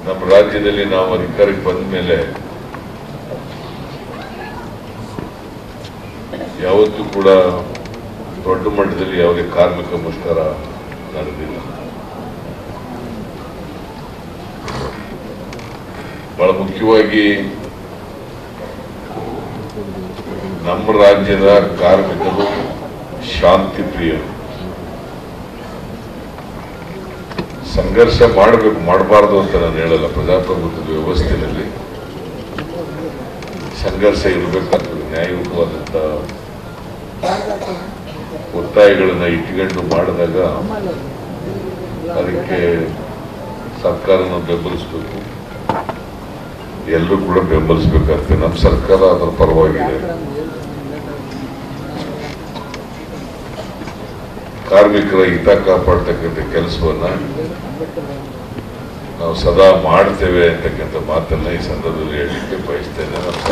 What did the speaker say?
ನಮ್ಮ ರಾಜ್ಯದಲ್ಲಿ ನಾವು ಅಧಿಕಾರಕ್ಕೆ ಬಂದ ಮೇಲೆ ಯಾವತ್ತೂ ಕೂಡ ದೊಡ್ಡ ಮಟ್ಟದಲ್ಲಿ ಯಾವುದೇ ಕಾರ್ಮಿಕ ಮುಷ್ಕರ ನಡೆದಿಲ್ಲ ಬಹಳ ಮುಖ್ಯವಾಗಿ ನಮ್ಮ ರಾಜ್ಯದ ಕಾರ್ಮಿಕರು ಶಾಂತಿ ಪ್ರಿಯರು ಸಂಘರ್ಷ ಮಾಡಬೇಕು ಮಾಡಬಾರ್ದು ಅಂತ ನಾನು ಹೇಳಲ್ಲ ಪ್ರಜಾಪ್ರಭುತ್ವದ ವ್ಯವಸ್ಥೆಯಲ್ಲಿ ಸಂಘರ್ಷ ಇರಬೇಕಾಗ್ತದೆ ನ್ಯಾಯಯುತವಾದಂಥ ಒತ್ತಾಯಗಳನ್ನ ಇಟ್ಕೊಂಡು ಮಾಡಿದಾಗ ಅದಕ್ಕೆ ಸರ್ಕಾರನ ಬೆಂಬಲಿಸಬೇಕು ಎಲ್ಲರೂ ಕೂಡ ಬೆಂಬಲಿಸಬೇಕಾಗ್ತದೆ ನಮ್ಮ ಸರ್ಕಾರ ಅದರ ಪರವಾಗಿದೆ ಕಾರ್ಮಿಕರ ಹಿತ ಕಾಪಾಡ್ತಕ್ಕಂಥ ಕೆಲಸವನ್ನ ನಾವು ಸದಾ ಮಾಡ್ತೇವೆ ಅಂತಕ್ಕಂಥ ಮಾತನ್ನ ಈ ಸಂದರ್ಭದಲ್ಲಿ ಹೇಳಲಿಕ್ಕೆ ಬಯಸ್ತೇನೆ ನಮ್ಮ